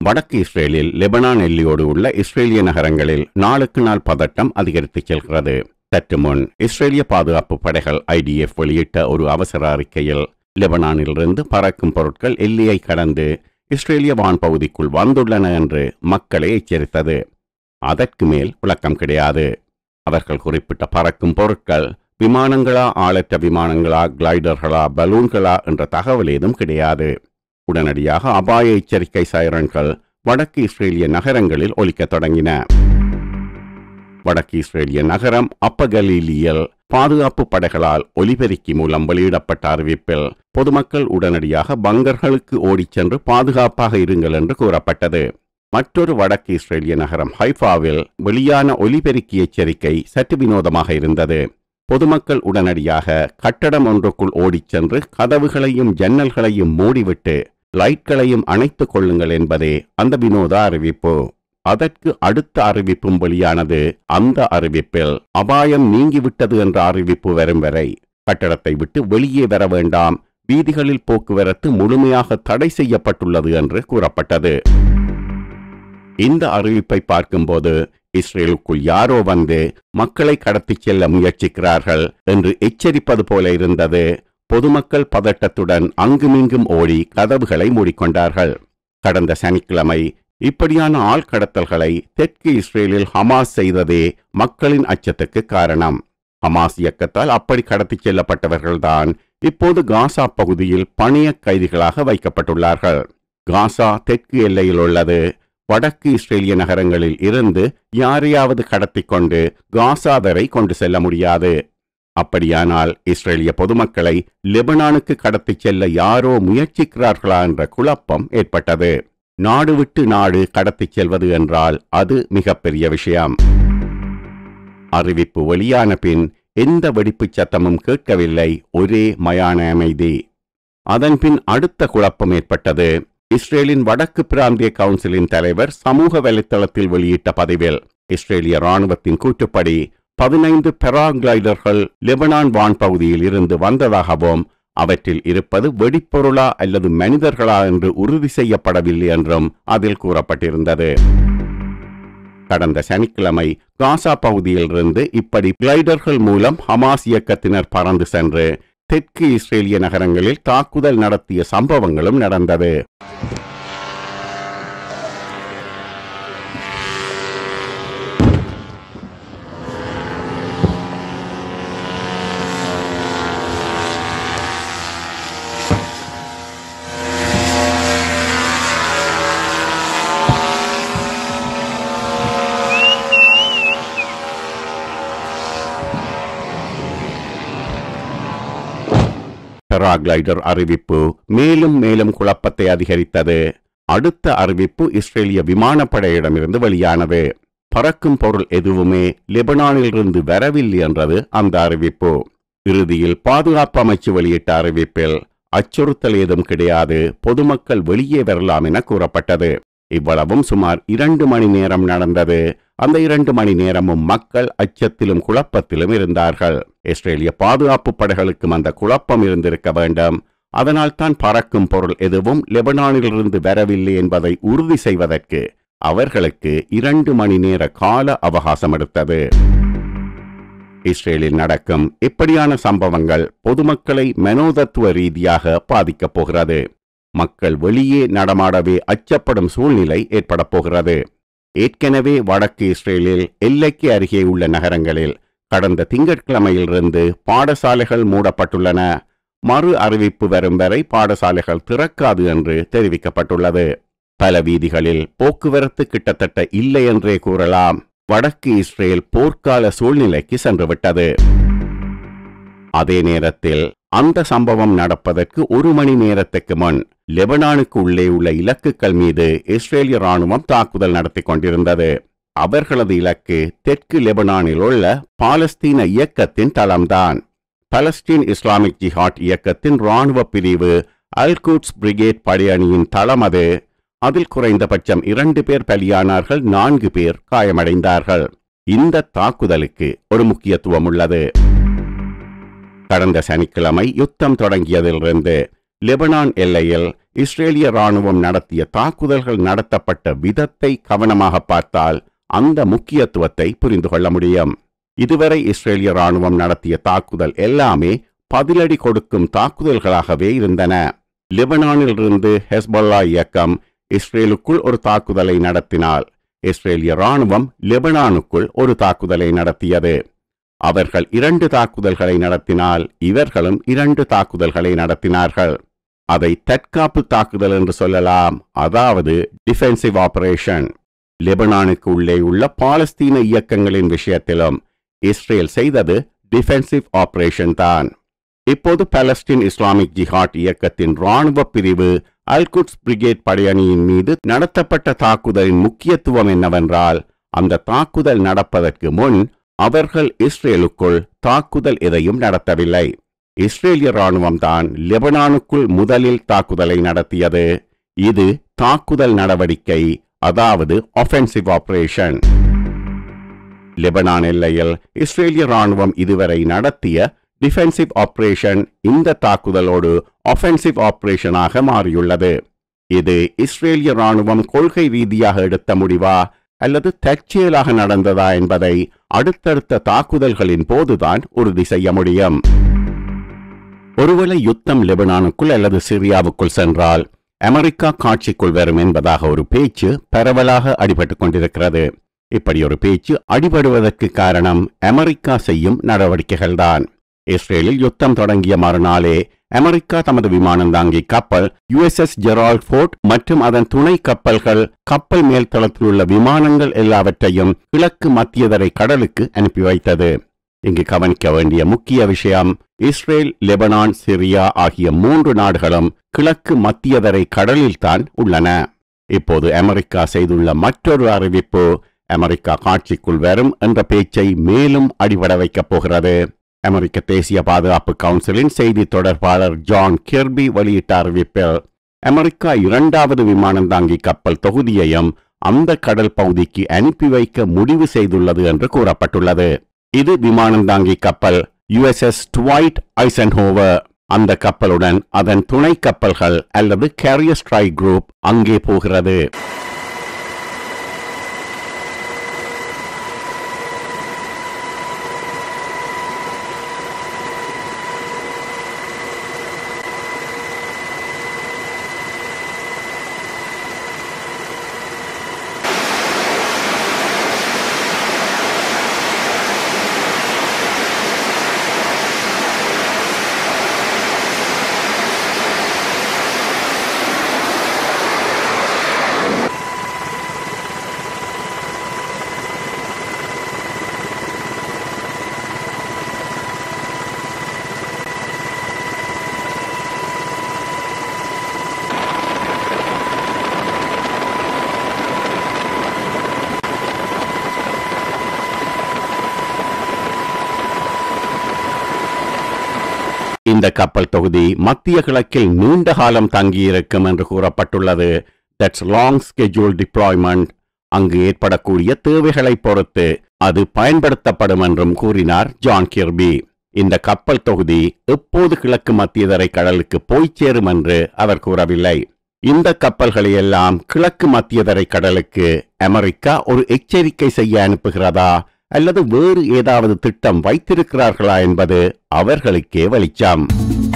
வடக்கு இஸ்ரேலில் லெபனான் எல்லையோடு உள்ள இஸ்ரேலிய நகரங்களில் நாளுக்கு நாள் பதட்டம் அதிகரித்து செல்கிறது சற்று முன் இஸ்ரேலிய பாதுகாப்பு படைகள் ஐடிஎஃப் வெளியிட்ட ஒரு அவசர அறிக்கையில் லெபனானிலிருந்து பறக்கும் பொருட்கள் எல்லையை கடந்து இஸ்ரேலிய வான்பகுதிக்குள் வந்துள்ளன என்று மக்களை எச்சரித்தது அதற்கு மேல் விளக்கம் கிடையாது அவர்கள் குறிப்பிட்ட பறக்கும் பொருட்கள் விமானங்களா ஆளற்ற விமானங்களா கிளைடர்களா பலூன்களா என்ற தகவல் ஏதும் கிடையாது உடனடியாக அபாய எச்சரிக்கை சைரன்கள் வடக்கு இஸ்ரேலிய நகரங்களில் ஒலிக்கத் தொடங்கின வடக்கு இஸ்ரேலிய நகரம் அப்பகலீலியல் பாதுகாப்பு படைகளால் ஒலிபெருக்கி மூலம் வெளியிடப்பட்ட அறிவிப்பில் பொதுமக்கள் உடனடியாக பங்கர்களுக்கு ஓடிச் சென்று பாதுகாப்பாக இருங்கள் என்று கூறப்பட்டது மற்றொரு வடக்கு இஸ்ரேலிய நகரம் ஹைஃபாவில் வெளியான ஒலிபெருக்கி எச்சரிக்கை சற்று வினோதமாக இருந்தது பொதுமக்கள் உடனடியாக கட்டடம் ஒன்றுக்குள் ஓடிச் சென்று கதவுகளையும் ஜன்னல்களையும் மூடிவிட்டு லைட்களையும் அணைத்துக் கொள்ளுங்கள் என்பதே அந்த வினோத அறிவிப்பு அதற்கு அடுத்த அறிவிப்பும் வெளியானது அந்த அறிவிப்பில் அபாயம் நீங்கிவிட்டது என்ற அறிவிப்பு வரும் வரை கட்டடத்தை விட்டு வெளியே வர வேண்டாம் வீதிகளில் போக்குவரத்து முழுமையாக தடை செய்யப்பட்டுள்ளது என்று கூறப்பட்டது இந்த அறிவிப்பை பார்க்கும்போது இஸ்ரேலுக்குள் யாரோ வந்து மக்களை கடத்திச் செல்ல முயற்சிக்கிறார்கள் என்று எச்சரிப்பது போல இருந்தது பொதுமக்கள் பதட்டத்துடன் அங்குமிங்கும் ஓடி கதவுகளை மூடிக்கொண்டார்கள் கடந்த சனிக்கிழமை இப்படியான ஆள்கடத்தல்களை தெற்கு இஸ்ரேலில் ஹமாஸ் செய்ததே மக்களின் அச்சத்துக்கு காரணம் ஹமாஸ் இயக்கத்தால் அப்படி கடத்திச் செல்லப்பட்டவர்கள்தான் இப்போது காசா பகுதியில் பணிய கைதிகளாக வைக்கப்பட்டுள்ளார்கள் காசா தெற்கு எல்லையில் உள்ளது வடக்கு இஸ்ரேலிய நகரங்களில் இருந்து யாரையாவது கடத்திக் கொண்டு காசா வரை கொண்டு செல்ல முடியாது அப்படியானால் இஸ்ரேலிய பொதுமக்களை லெபனானுக்கு கடத்திச் செல்ல யாரோ முயற்சிக்கிறார்களா என்ற குழப்பம் ஏற்பட்டது நாடு விட்டு நாடு கடத்திச் செல்வது என்றால் அது மிகப்பெரிய விஷயம் அறிவிப்பு வெளியான பின் எந்த வெடிப்புச் சத்தமும் கேட்கவில்லை ஒரே மயான அமைதி அதன்பின் அடுத்த குழப்பம் ஏற்பட்டது இஸ்ரேலின் வடக்கு பிராந்திய கவுன்சிலின் தலைவர் சமூக வலைத்தளத்தில் வெளியிட்ட பதிவில் இஸ்ரேலிய ராணுவத்தின் கூற்றுப்படி பதினைந்து பெராகிளைடர்கள் லெபனான் வான்பகுதியில் இருந்து வந்ததாகவும் அவற்றில் இருப்பது வெடிப்பொருளா அல்லது மனிதர்களா என்று உறுதி செய்யப்படவில்லை என்றும் அதில் கூறப்பட்டிருந்தது கடந்த சனிக்கிழமை காசா பகுதியிலிருந்து இப்படி கிளைடர்கள் மூலம் ஹமாஸ் இயக்கத்தினர் பறந்து சென்று தெற்கு இஸ்ரேலிய நகரங்களில் தாக்குதல் நடத்திய சம்பவங்களும் நடந்தது பெராகிளைடர் அறிவிப்பு மேலும் மேலும் குழப்பத்தை அதிகரித்தது அடுத்த அறிவிப்பு இஸ்ரேலிய விமானப்படையிடமிருந்து வெளியானது பறக்கும் பொருள் எதுவுமே லெபனானிலிருந்து வரவில்லை என்றது அந்த அறிவிப்பு இறுதியில் பாதுகாப்பு அமைச்சு வெளியிட்ட அறிவிப்பில் அச்சுறுத்தல் ஏதும் கிடையாது பொதுமக்கள் வெளியே வரலாம் என கூறப்பட்டது இவ்வளவும் சுமார் இரண்டு மணி நேரம் நடந்தது அந்த இரண்டு மணி நேரமும் மக்கள் அச்சத்திலும் குழப்பத்திலும் இருந்தார்கள் இஸ்ரேலிய பாதுகாப்பு படைகளுக்கும் அந்த குழப்பம் இருந்திருக்க வேண்டும் அதனால் தான் பறக்கும் பொருள் எதுவும் லெபனானிலிருந்து வரவில்லை என்பதை உறுதி செய்வதற்கு அவர்களுக்கு இரண்டு மணி நேர கால அவகாசம் எடுத்தது இஸ்ரேலில் நடக்கும் இப்படியான சம்பவங்கள் பொதுமக்களை மனோதத்துவ ரீதியாக பாதிக்கப் போகிறது மக்கள் வெளியே நடமாடவே அச்சப்படும் சூழ்நிலை ஏற்படப் போகிறது ஏற்கனவே வடக்கு இஸ்ரேலில் எல்லைக்கு அருகே உள்ள நகரங்களில் கடந்த திங்கட்கிழமையிலிருந்து பாடசாலைகள் மூடப்பட்டுள்ளன மறு அறிவிப்பு வரும் வரை பாடசாலைகள் திறக்காது என்று தெரிவிக்கப்பட்டுள்ளது பல வீதிகளில் போக்குவரத்து கிட்டத்தட்ட இல்லை என்றே கூறலாம் வடக்கு இஸ்ரேல் போர்க்கால சூழ்நிலைக்கு சென்றுவிட்டது அதே நேரத்தில் அந்த சம்பவம் நடப்பதற்கு ஒரு மணி நேரத்துக்கு முன் லெபனானுக்கு உள்ளே உள்ள இலக்குகள் மீது இஸ்ரேலிய ராணுவம் தாக்குதல் நடத்தி கொண்டிருந்தது அவர்களது இலக்கு தெற்கு லெபனானில் உள்ள பாலஸ்தீன இயக்கத்தின் தளம்தான் பலஸ்தீன் இஸ்லாமிக் ஜிஹாட் இயக்கத்தின் ராணுவ பிரிவு அல்குட்ஸ் பிரிகேட் படையணியின் தளம் அது அதில் குறைந்தபட்சம் இரண்டு பேர் பலியானார்கள் நான்கு பேர் காயமடைந்தார்கள் இந்த தாக்குதலுக்கு ஒரு முக்கியத்துவம் உள்ளது கடந்த சனிக்கிழமை யுத்தம் தொடங்கியதிலிருந்து லெபனான் எல்லையில் இஸ்ரேலிய ராணுவம் நடத்திய தாக்குதல்கள் நடத்தப்பட்ட விதத்தை கவனமாக பார்த்தால் அந்த முக்கியத்துவத்தை புரிந்து கொள்ள முடியும் இதுவரை இஸ்ரேலிய ராணுவம் நடத்திய தாக்குதல் எல்லாமே பதிலடி கொடுக்கும் தாக்குதல்களாகவே இருந்தன லெபனானிலிருந்து ஹெஸ்பொல்லா இயக்கம் இஸ்ரேலுக்குள் ஒரு தாக்குதலை நடத்தினால் இஸ்ரேலிய ராணுவம் லெபனானுக்குள் ஒரு தாக்குதலை நடத்தியது அவர்கள் இரண்டு தாக்குதல்களை நடத்தினால் இவர்களும் இரண்டு தாக்குதல்களை நடத்தினார்கள் அதை தற்காப்பு தாக்குதல் என்று சொல்லலாம் அதாவது டிஃபென்சிவ் ஆபரேஷன் லெபனானுக்கு உள்ளே உள்ள பாலஸ்தீன இயக்கங்களின் விஷயத்திலும் இஸ்ரேல் செய்தது டிஃபென்சிவ் ஆபரேஷன் தான் இப்போது பாலஸ்தீன் இஸ்லாமிக் ஜிஹாட் இயக்கத்தின் ராணுவ பிரிவு அல்குட்ஸ் பிரிகேட் படையணியின் மீது நடத்தப்பட்ட தாக்குதலின் முக்கியத்துவம் என்னவென்றால் அந்த தாக்குதல் நடப்பதற்கு முன் அவர்கள் இஸ்ரேலுக்குள் தாக்குதல் எதையும் நடத்தவில்லை இஸ்ரேலிய ராணுவம் தான் லெபனானுக்குள் முதலில் தாக்குதலை நடத்தியது இது தாக்குதல் நடவடிக்கை அதாவது ஒஃபென்சிவ் ஆபரேஷன் லெபனான் எல்லையில் இஸ்ரேலிய ராணுவம் இதுவரை நடத்திய டிஃபென்சிவ் ஆபரேஷன் இந்த தாக்குதலோடு ஒஃபென்சிவ் ஆபரேஷனாக மாறியுள்ளது இது இஸ்ரேலிய ராணுவம் கொள்கை ரீதியாக எடுத்த முடிவா அல்லது தற்செயலாக நடந்ததா என்பதை அடுத்தடுத்த தாக்குதல்களின் போதுதான் உறுதி செய்ய முடியும் ஒருவேளை யுத்தம் லெபனானுக்குள் அல்லது சிரியாவுக்குள் சென்றால் அமெரிக்கா காட்சிக்குள் வரும் என்பதாக ஒரு பேச்சு பரவலாக அடிபட்டுக் கொண்டிருக்கிறது இப்படி ஒரு பேச்சு அடிபடுவதற்கு காரணம் அமெரிக்கா செய்யும் நடவடிக்கைகள்தான் இஸ்ரேலில் யுத்தம் தொடங்கிய மறுநாளே அமெரிக்கா தமது விமானம் தாங்கி கப்பல் யுஎஸ்எஸ் ஜெரால்ட் ஃபோர்ட் மற்றும் அதன் துணை கப்பல்கள் கப்பல் மேல்தளத்தில் உள்ள விமானங்கள் எல்லாவற்றையும் கிழக்கு மத்தியதரை கடலுக்கு அனுப்பி வைத்தது இங்கு கவனிக்க வேண்டிய முக்கிய விஷயம் இஸ்ரேல் லெபனான் சிரியா ஆகிய மூன்று நாடுகளும் கிழக்கு மத்தியதரை கடலில்தான் உள்ளன இப்போது அமெரிக்கா செய்துள்ள மற்றொரு அறிவிப்பு அமெரிக்கா காட்சிக்குள் வரும் என்ற பேச்சை மேலும் அடிபட வைக்கப் போகிறது அமெரிக்க தேசிய பாதுகாப்பு கவுன்சிலின் செய்தி தொடர்பாளர் ஜான் கிர்பி வெளியிட்ட அறிவிப்பில் அமெரிக்கா இரண்டாவது விமானம் தாங்கி கப்பல் தொகுதியையும் அந்த கடல் பகுதிக்கு அனுப்பி வைக்க முடிவு செய்துள்ளது என்று கூறப்பட்டுள்ளது இது விமானம் தாங்கி கப்பல் யுஎஸ்எஸ் டுவைட் ஐசன்ஹோவர் அந்த கப்பலுடன் அதன் துணை கப்பல்கள் அல்லது கேரியர் ஸ்ட்ரைக் குரூப் அங்கே போகிறது இந்த கப்பல் தொகுதி மத்திய கிழக்கில் நீண்ட காலம் தங்கியிருக்கும் என்று கூறப்பட்டுள்ளது தட்ஸ் லாங் ஸ்கெட்யூல் டிப்ளாய்மெண்ட் அங்கு ஏற்படக்கூடிய தேவைகளை பொறுத்து அது பயன்படுத்தப்படும் என்றும் கூறினார் ஜான் கிர்பி இந்த கப்பல் தொகுதி எப்போது கிழக்கு மத்தியதரை கடலுக்கு போய் சேரும் என்று அவர் கூறவில்லை இந்த கப்பல்களை எல்லாம் கிழக்கு மத்தியதரை கடலுக்கு அமெரிக்கா ஒரு எச்சரிக்கை செய்ய அனுப்புகிறதா அல்லது வேறு ஏதாவது திட்டம் வைத்திருக்கிறார்களா என்பது அவர்களுக்கே வெளிச்சம்